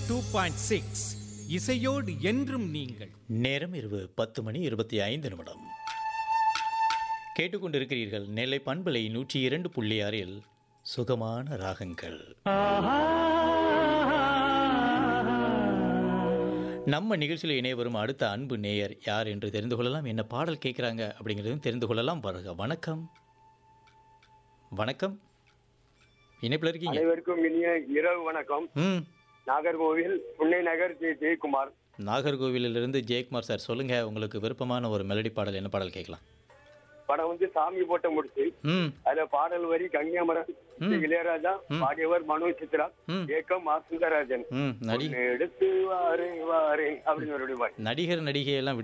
Two point six இசையோடு என்றும் நீங்கள் நேரம் இரவு பத்து மணி இருபத்தி ஐந்து நிமிடம் கேட்டுக்கொண்டிருக்கிறீர்கள் நெல்லை பண்பலை நூற்றி இரண்டு புள்ளி ஆறில் சுகமான ராகங்கள் நம்ம நிகழ்ச்சியில் இணைய வரும் அடுத்த அன்பு நேயர் யார் என்று தெரிந்து கொள்ளலாம் என்ன பாடல் கேட்குறாங்க அப்படிங்கிறதும் தெரிந்து கொள்ளலாம் வருக வணக்கம் வணக்கம் இணைப்பில் இருக்கீங்க அனைவருக்கும் இனிய இரவு வணக்கம் ம் நாகர்கோவில் புன்னை நகர் ஜெய ஜெயக்குமார் நாகர்கோவிலிருந்து ஜெயக்குமார் சார் சொல்லுங்க உங்களுக்கு விருப்பமான ஒரு மெலடி பாடல் என்ன பாடல் கேட்கலாம் படம் வந்து சாமி போட்ட முடிச்சு ம் அதுல பாடல் வரி கன்னியாமரன் இளையராஜா பாடியவர் மனோ சித்ரா ம். ஏக்கம் ஆ சுந்தரராஜன் ம் நடி எடுத்து வாரே வாரே அப்படின்னு ஒரு பாடி நடிகர் நடிகை எல்லாம்